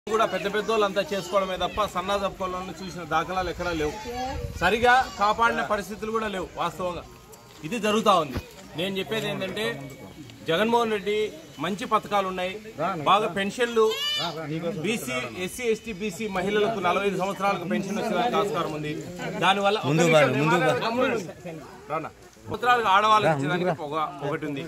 కూడా పెద్ద పెద్ద వాళ్ళంతా చేసుకోవడమే తప్ప సన్నా తప్పుకోవాలని చూసిన దాఖలాలు ఎక్కడా లేవు సరిగా కాపాడిన పరిస్థితులు కూడా లేవు వాస్తవంగా ఇది జరుగుతా ఉంది నేను చెప్పేది ఏంటంటే జగన్మోహన్ రెడ్డి మంచి పథకాలు ఉన్నాయి బాగా పెన్షన్లు బీసీ ఎస్సీ ఎస్టీ బీసీ మహిళలకు నలభై ఐదు సంవత్సరాలకు పెన్షన్ వచ్చేదానికి ఆస్కారం ఉంది దానివల్ల ఒక్క నిమిషం, రానా. సంవత్సరాలకు ఆడవాళ్ళకి ఇచ్చేదానికి ఒక- ఒకటి ఉంది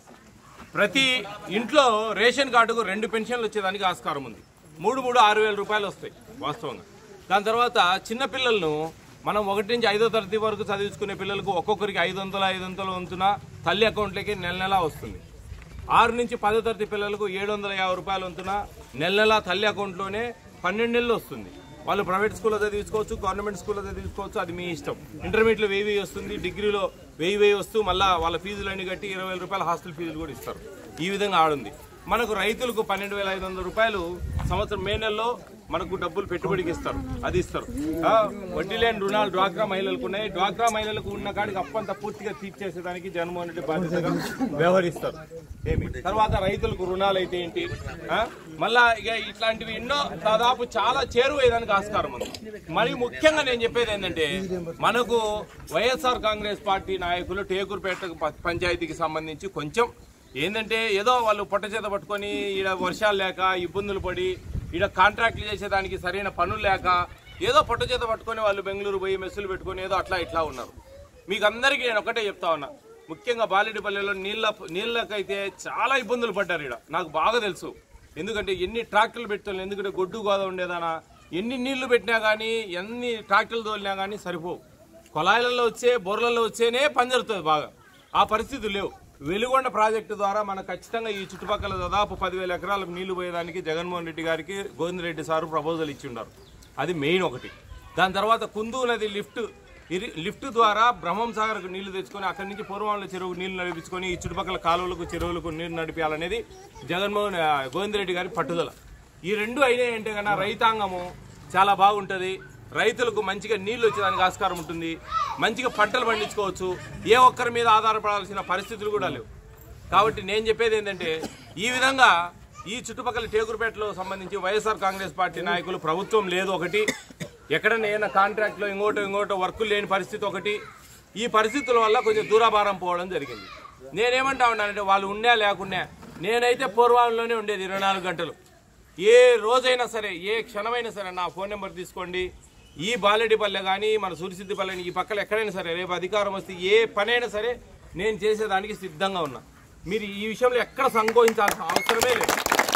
ప్రతి ఇంట్లో రేషన్ కార్డుకు రెండు పెన్షన్లు వచ్చేదానికి ఆస్కారం ఉంది మూడు మూడు ఆరు వేల రూపాయలు వస్తాయి వాస్తవంగా దాని తర్వాత చిన్న పిల్లలను మనం ఒకటి నుంచి ఐదో తరగతి వరకు చదివించుకునే పిల్లలకు ఒక్కొక్కరికి ఐదు వందల ఐదు వందల వంతున తల్లి అకౌంట్లకి నెల నెలా వస్తుంది ఆరు నుంచి పదో తరగతి పిల్లలకు ఏడు వందల యాభై రూపాయలు వంతున నెల నెలా తల్లి అకౌంట్లోనే పన్నెండు నెలలు వస్తుంది వాళ్ళు ప్రైవేట్ స్కూల్లో చదివించుకోవచ్చు గవర్నమెంట్ స్కూల్లో చదివించుకోవచ్చు అది మీ ఇష్టం ఇంటర్మీడియట్లో వెయ్యి వెయ్యి వస్తుంది డిగ్రీలో వెయ్యి వెయ్యి వస్తూ మళ్ళీ వాళ్ళ ఫీజులు అన్ని కట్టి ఇరవై వేల రూపాయల హాస్టల్ ఫీజులు కూడా ఇస్తారు ఈ విధంగా ఆడుంది మనకు రైతులకు పన్నెండు వేల ఐదు వందల రూపాయలు సంవత్సరం మే నెలలో మనకు డబ్బులు పెట్టుబడికి ఇస్తారు అది ఇస్తారు ఆ, వడ్డీ లేని రుణాలు డ్వాక్రా మహిళలకు ఉన్నాయి డ్వాక్రా మహిళలకు ఉన్న కాడికి అప్పంతా పూర్తిగా తీర్చేసేదానికి జగన్మోహన్ రెడ్డి బాధ్యతగా వ్యవహరిస్తారు ఏమి తర్వాత రైతులకు రుణాలు అయితే ఏంటి ఆ? మళ్ళా ఇక ఇట్లాంటివి ఎన్నో దాదాపు చాలా చేరువయ్యేదానికి ఆస్కారం ఉంది మరి ముఖ్యంగా నేను చెప్పేది ఏంటంటే మనకు వైఎస్ఆర్ కాంగ్రెస్ పార్టీ నాయకులు టేకూరుపేట ప- పంచాయతీకి సంబంధించి కొంచెం ఏంటంటే ఏదో వాళ్ళు పొట్ట చేత పట్టుకొని ఈడ వర్షాలు లేక ఇబ్బందులు పడి ఈడ కాంట్రాక్ట్లు చేసేదానికి సరైన పనులు లేక ఏదో పొట్ట చేత పట్టుకొని వాళ్ళు బెంగళూరు పోయి మెస్సులు పెట్టుకొని ఏదో అట్లా ఇట్లా ఉన్నారు మీకు అందరికీ నేను ఒకటే చెప్తా ఉన్నా ముఖ్యంగా బాలిడిపల్లెలో నీళ్ళ నీళ్ళకైతే చాలా ఇబ్బందులు పడ్డారు ఈడ నాకు బాగా తెలుసు ఎందుకంటే ఎన్ని ట్రాక్టర్లు పెట్టుకోవాలి ఎందుకంటే గొడ్డు గోద ఉండేదానా ఎన్ని నీళ్లు పెట్టినా కానీ ఎన్ని ట్రాక్టర్లు తోలినా కానీ సరిపోవు కొలాయిలలో వచ్చే బొర్రలలో వచ్చేనే పని జరుగుతుంది బాగా ఆ పరిస్థితులు లేవు వెలుగొండ ప్రాజెక్టు ద్వారా మనకు ఖచ్చితంగా ఈ చుట్టుపక్కల దాదాపు పదివేల ఎకరాలకు నీళ్లు పోయేదానికి జగన్మోహన్ రెడ్డి గారికి గోవిందరెడ్డి సారు ప్రపోజల్ ఇచ్చి ఉన్నారు అది మెయిన్ ఒకటి దాని తర్వాత కుందు నది లిఫ్ట్ ఇరి- లిఫ్ట్ ద్వారా బ్రహ్మం సాగర్కు నీళ్లు తెచ్చుకొని అక్కడి నుంచి పూర్వంలో చెరువు నీళ్లు నడిపించుకొని ఈ చుట్టుపక్కల కాలువలకు చెరువులకు నీళ్లు నడిపించాలనేది జగన్మోహన్ ఆ, గోవిందరెడ్డి గారి పట్టుదల ఈ రెండు అయినాయి అంటే కన్నా రైతాంగము చాలా బాగుంటుంది రైతులకు మంచిగా నీళ్లు వచ్చేదానికి ఆస్కారం ఉంటుంది మంచిగా పంటలు పండించుకోవచ్చు ఏ ఒక్కరి మీద ఆధారపడాల్సిన పరిస్థితులు కూడా లేవు కాబట్టి నేను చెప్పేది ఏంటంటే ఈ విధంగా ఈ చుట్టుపక్కల టేకురుపేటలో సంబంధించి వైఎస్ఆర్ కాంగ్రెస్ పార్టీ నాయకులు ప్రభుత్వం లేదు ఒకటి ఎక్కడైనా ఏదైనా కాంట్రాక్ట్లో ఇంకోటో ఇంకోటో వర్కులు లేని పరిస్థితి ఒకటి ఈ పరిస్థితుల వల్ల కొంచెం దూరాభారం పోవడం జరిగింది నేనేమంటా ఉన్నానంటే వాళ్ళు ఉన్నా లేకున్నా నేనైతే పూర్వంలోనే ఉండేది ఇరవై నాలుగు గంటలు ఏ రోజైనా సరే ఏ క్షణమైనా సరే నా ఫోన్ నెంబర్ తీసుకోండి ఈ బాలెడిపల్లె కానీ మన సూర్యసిద్ధిపల్లె ఈ పక్కల ఎక్కడైనా సరే రేపు అధికారం వస్తే ఏ పనైనా సరే నేను చేసేదానికి సిద్ధంగా ఉన్నా మీరు ఈ విషయంలో ఎక్కడ సంకోచించాల్సిన అవసరమే లేదు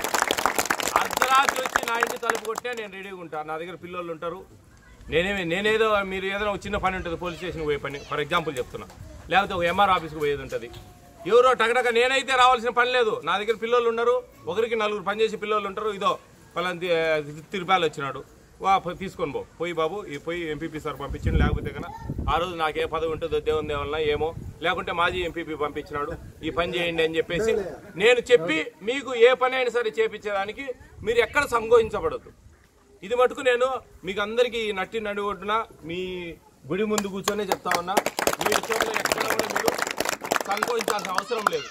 అర్ధరాత్రి వచ్చి నా ఇంటి తలుపు కొట్టే నేను రెడీగా ఉంటాను నా దగ్గర పిల్లలు ఉంటారు నేనేమి నేనేదో మీరు ఏదైనా ఒక చిన్న పని ఉంటుంది పోలీస్ స్టేషన్కి పోయే పని ఫర్ ఎగ్జాంపుల్ చెప్తున్నా లేకపోతే ఒక ఎంఆర్ ఆఫీస్కి పోయేది ఉంటుంది ఎవరో టగటక నేనైతే రావాల్సిన పని లేదు నా దగ్గర పిల్లలు ఉన్నారు ఒకరికి నలుగురు పనిచేసే పిల్లలు ఉంటారు ఇదో పలాంటి తిరుపాలు వచ్చినాడు వా పోయి తీసుకొని పో పోయి బాబు ఈ పోయి ఎంపీపీ సార్ పంపించింది లేకపోతే కన్నా ఆ రోజు నాకు ఏ పదవి ఉంటుందో దేవుని దేవలన ఏమో లేకుంటే మాజీ ఎంపీపీ పంపించినాడు ఈ పని చేయండి అని చెప్పేసి నేను చెప్పి మీకు ఏ పని అయినా సరే చేపించేదానికి మీరు ఎక్కడ సంకోచించబడద్దు ఇది మటుకు నేను మీకు అందరికీ ఈ నట్టి నడుగొట్టున మీ గుడి ముందు కూర్చొని చెప్తా ఉన్నా మీ విషయంలో ఎక్కడ కూడా మీరు సంకోచించాల్సిన అవసరం లేదు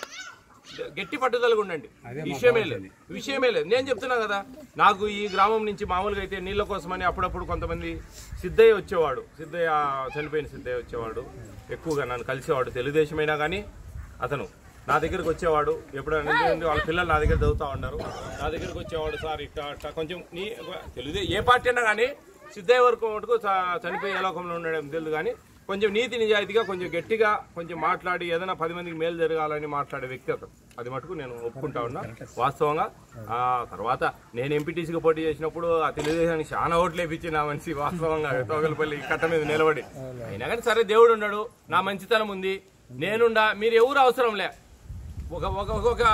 గట్టి పట్టుదలగా ఉండండి విషయమే లేదు విషయమే లేదు నేను చెప్తున్నా కదా నాకు ఈ గ్రామం నుంచి మామూలుగా అయితే నీళ్ళ కోసమని అప్పుడప్పుడు కొంతమంది సిద్ధయ్య వచ్చేవాడు సిద్ధయ్య చనిపోయిన సిద్ధయ్య వచ్చేవాడు ఎక్కువగా నన్ను కలిసేవాడు తెలుగుదేశమైనా కానీ అతను నా దగ్గరకు వచ్చేవాడు ఎప్పుడైనా ఎందుకంటే వాళ్ళ పిల్లలు నా దగ్గర చదువుతా ఉన్నారు నా దగ్గరకు వచ్చేవాడు సార్ ఇట్లా అట్లా కొంచెం నీ తెలుగుదే ఏ పార్టీ అయినా కానీ సిద్ధయ్య వరకు మటుకు చ- చనిపోయి ఏ లోకంలో ఉండడం తెలియదు కానీ కొంచెం నీతి నిజాయితీగా కొంచెం గట్టిగా కొంచెం మాట్లాడి ఏదైనా పది మందికి మేలు జరగాలని మాట్లాడే వ్యక్తి అతను అది మటుకు నేను ఒప్పుకుంటా ఉన్నా వాస్తవంగా ఆ తర్వాత నేను ఎంపీటీసీగా పోటీ చేసినప్పుడు ఆ తెలుగుదేశానికి చాలా ఓట్లు వేపించిన ఆ మనిషి వాస్తవంగా తోగలపల్లి కట్ట మీద నిలబడి అయినా కానీ సరే దేవుడు ఉన్నాడు నా మంచితనం ఉంది నేనుండా మీరు ఎవరు అవసరం లే ఒక ఒక ఒక- ఒక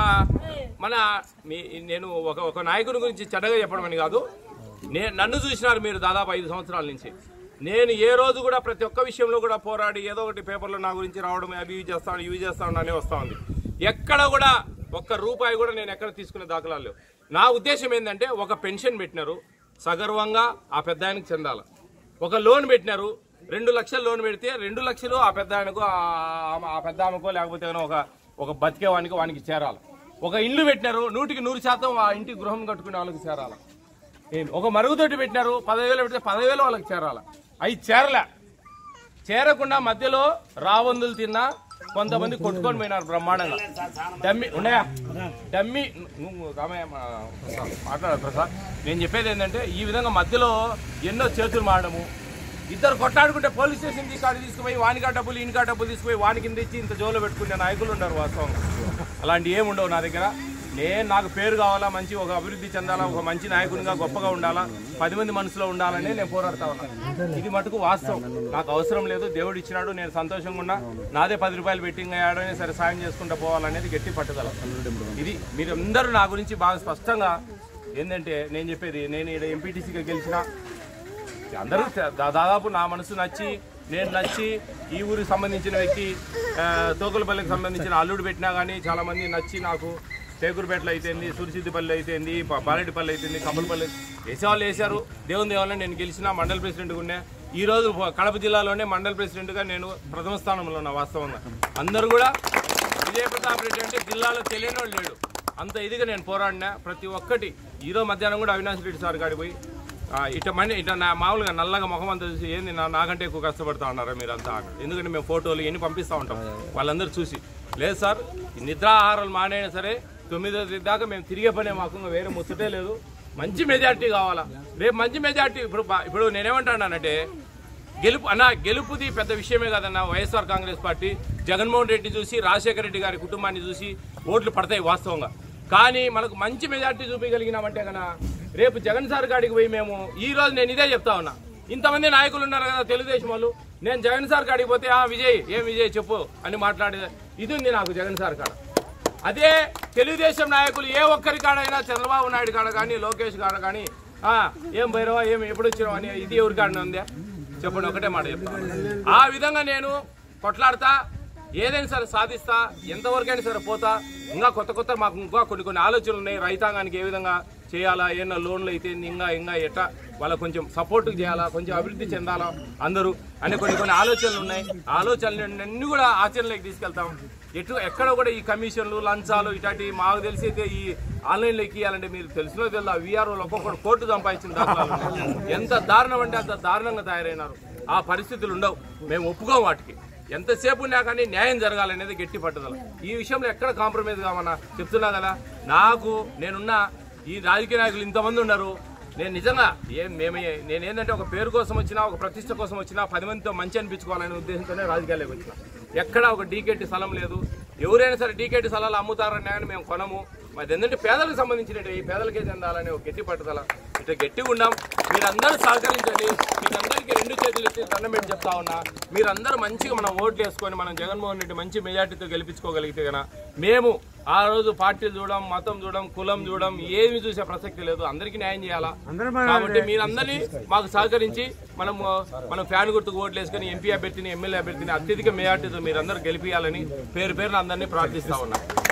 మన మీ నేను ఒక ఒక నాయకుని గురించి చెడ్డగా చెప్పడం అని కాదు నేను నన్ను చూసినారు మీరు దాదాపు ఐదు సంవత్సరాల నుంచి నేను ఏ రోజు కూడా ప్రతి ఒక్క విషయంలో కూడా పోరాడి ఏదో ఒకటి పేపర్లో నా గురించి రావడం అవి ఇవి చేస్తాను ఇవి చేస్తాను అనే వస్తా ఉంది ఎక్కడ కూడా ఒక్క రూపాయి కూడా నేను ఎక్కడ తీసుకునే దాఖలాలు లేవు నా ఉద్దేశం ఏంటంటే ఒక పెన్షన్ పెట్టినారు సగర్వంగా ఆ పెద్ద ఆయనకు చెందాలి ఒక లోన్ పెట్టినారు రెండు లక్షలు లోన్ పెడితే రెండు లక్షలు ఆ పెద్ద ఆయనకు ఆ- ఆ పెద్ద ఆమెకో లేకపోతే ఏదైనా ఒక ఒక బతికేవానికి వానికి చేరాలి ఒక ఇల్లు పెట్టినారు నూటికి నూరు శాతం ఆ ఇంటి గృహం కట్టుకునే వాళ్ళకి చేరాలి ఏం ఒక మరుగుదొడ్డి పెట్టినారు పదవేలు పెడితే పదవేలు వాళ్ళకి చేరాల అవి చేరలే చేరకుండా మధ్యలో రావందులు తిన్నా కొంతమంది కొట్టుకొని పోయినారు బ్రహ్మాండంగా డమ్మి ఉన్నాయా డమ్మి నువ్వు రామయ్య మా- ప్రసాద్, మాట్లాడు ప్రసాద్ నేను చెప్పేది ఏంటంటే ఈ విధంగా మధ్యలో ఎన్నో చేతులు మారడము ఇద్దరు కొట్టాడుకుంటే పోలీస్ స్టేషన్ కాడికి తీసుకుపోయి వానికా డబ్బులు ఈయనకా డబ్బులు తీసుకుపోయి వానికి కింద ఇచ్చి ఇంత జోలో పెట్టుకునే నాయకులు ఉన్నారు వాస్తవంగా అలాంటి ఏమి ఉండవు నా దగ్గర నేను నాకు పేరు కావాలా మంచి ఒక అభివృద్ధి చెందాలా ఒక మంచి నాయకునిగా గొప్పగా ఉండాలా పది మంది మనసులో ఉండాలని నేను పోరాడుతా ఉన్నాను ఇది మటుకు వాస్తవం నాకు అవసరం లేదు దేవుడు ఇచ్చినాడు నేను సంతోషంగా ఉన్నా నాదే పది రూపాయలు బెట్టింగ్ అయ్యాడని సరే సాయం చేసుకుంటూ పోవాలనేది గట్టి పట్టుదల ఇది మీరు అందరూ నా గురించి బాగా స్పష్టంగా ఏంటంటే నేను చెప్పేది నేను ఇక్కడ ఎంపీటీసీగా గెలిచిన అందరూ దా- దాదాపు నా మనసు నచ్చి నేను నచ్చి ఈ ఊరికి సంబంధించిన వ్యక్తి ఆ, తోకలపల్లికి సంబంధించిన అల్లుడు పెట్టినా కానీ చాలా మంది నచ్చి నాకు టేకూరుపేటలో అయితేంది సూరిసిద్దిపల్లి అయితేంది ప- బారెడ్డిపల్లి అయితేంది కమ్మలపల్లి వేసేవాళ్ళు వేశారు దేవుని దేవాలని నేను గెలిచిన మండల ప్రెసిడెంట్గా ఉన్నా ఈ రోజు కడప జిల్లాలోనే మండల ప్రెసిడెంట్గా నేను ప్రథమ స్థానంలో ఉన్నా వాస్తవంగా అందరూ కూడా విజయ ప్రతాప్ రెడ్డి అంటే జిల్లాలో తెలియని వాళ్ళు లేడు అంత ఇదిగా నేను పోరాడినా ప్రతి ఒక్కటి ఈరోజు మధ్యాహ్నం కూడా అవినాష్ రెడ్డి సార్ కాడికి పోయి ఆ, ఇట మని ఇట నా మామూలుగా నల్లగా ముఖం అంతా చూసి ఏంది నా నాకంటే ఎక్కువ కష్టపడతా ఉన్నారా మీరు అంతా అన్నారు. ఎందుకంటే మేము ఫోటోలు ఎన్ని పంపిస్తూ ఉంటాం వాళ్ళందరూ చూసి లేదు సార్ ఈ నిద్రాహారాలు మానైనా సరే తొమ్మిదో తేదీ దాకా మేము తిరిగే పనే మాకు ఇంకా వేరే ముచ్చటే లేదు మంచి మెజార్టీ కావాలా రేపు మంచి మెజార్టీ ఇప్పుడు బా- ఇప్పుడు నేనేమంటానంటే గెలుపు అన్న గెలుపుది పెద్ద విషయమే కాదన్న YSR Congress party Jaganmohan Reddy చూసి రాజశేఖర రెడ్డి గారి కుటుంబాన్ని చూసి ఓట్లు పడతాయి వాస్తవంగా కానీ మనకు మంచి మెజార్టీ చూపించగలిగినామంటే కన్నా రేపు జగన్ సార్ కాడికి పోయి మేము ఈ రోజు నేను ఇదే చెప్తా ఉన్నా ఇంతమంది నాయకులు ఉన్నారు కదా తెలుగుదేశం వాళ్ళు నేను జగన్ సార్ కాడికి పోతే ఆ విజయ్ ఏం విజయ్ చెప్పు అని మాట్లాడే ఇది ఉంది నాకు జగన్ సార్ కాడ అదే తెలుగుదేశం నాయకులు ఏ ఒక్కరి కాడైనా చంద్రబాబు నాయుడు కాడ కానీ లోకేష్ కాడ కానీ ఆ, ఏం భైరవా ఏం ఎప్పుడు వచ్చినావు అని ఇది ఎవరి కాడనే ఉందా చెప్పండి ఒకటే మాట చెప్తాను ఆ విధంగా నేను కొట్లాడతా ఏదైనా సరే సాధిస్తా ఎంతవరకైనా సరే పోతా ఇంకా కొత్త కొత్త మాకు ఇంకా కొన్ని కొన్ని ఆలోచనలు ఉన్నాయి రైతాంగానికి ఏ విధంగా చేయాలా ఏమన్నా లోన్లు అయితే ఇంకా ఇంకా ఎట్లా వాళ్ళకి కొంచెం సపోర్ట్ చేయాలా కొంచెం అభివృద్ధి చెందాలా అందరూ అనే కొన్ని కొన్ని ఆలోచనలు ఉన్నాయి ఆ ఆలోచనలు అన్ని కూడా ఆచరణలోకి తీసుకెళ్తాం ఎటు ఎక్కడ కూడా ఈ కమిషన్లు లంచాలు ఇటాటి మాకు తెలిసి అయితే ఈ ఆన్లైన్లో ఎక్కియాలంటే మీరు తెలిసినో తెలుసు ఆ వీఆర్ఓలు ఒక్కొక్కడు కోర్టు సంపాదించిన దాఖలాలు ఉన్నాయి. ఎంత దారుణం అంటే అంత దారుణంగా తయారైనారు ఆ పరిస్థితులు ఉండవు మేము ఒప్పుకోం వాటికి ఎంతసేపు ఉన్నా కానీ న్యాయం జరగాలనేది గట్టి పట్టుదల ఈ విషయంలో ఎక్కడ కాంప్రమైజ్ కావన్నా చెప్తున్నా కదా నాకు నేనున్న ఈ రాజకీయ నాయకులు ఇంతమంది ఉన్నారు నేను నిజంగా ఏం మేము నేను ఏంటంటే ఒక పేరు కోసం వచ్చినా ఒక ప్రతిష్ట కోసం వచ్చినా పది మందితో మంచి అనిపించుకోవాలనే ఉద్దేశంతోనే రాజకీయాల్లోకి వచ్చిన ఎక్కడ ఒక డీకేటి స్థలం లేదు ఎవరైనా సరే డీకేటి స్థలాలు అమ్ముతారని కానీ మేము కొనము మాది ఏంటంటే పేదలకు సంబంధించినట్టు ఈ పేదలకే చెందాలనే ఒక గట్టి పట్టుదల ఇట్లా గట్టిగా ఉన్నాం మీరందరూ సహకరించండి మీరందరికీ రెండు చేతులు ఇచ్చి దండం పెట్టి చెప్తా ఉన్నా మీరందరూ మంచిగా మనం ఓట్లు వేసుకొని మనం జగన్మోహన్ రెడ్డి మంచి మెజార్టీతో గెలిపించుకోగలిగితే గన మేము ఆ రోజు పార్టీలు చూడడం మతం చూడడం కులం చూడడం ఏమి చూసే ప్రసక్తి లేదు అందరికీ న్యాయం చేయాలా కాబట్టి మీరందరినీ మాకు సహకరించి మనం మనం ఫ్యాన్ గుర్తుకు ఓట్లు వేసుకొని ఎంపీ అభ్యర్థిని ఎమ్మెల్యే అభ్యర్థిని అత్యధిక మెజార్టీతో మీరందరూ గెలిపించాలని పేరు పేరున అందరినీ ప్రార్థిస్తా ఉన్నా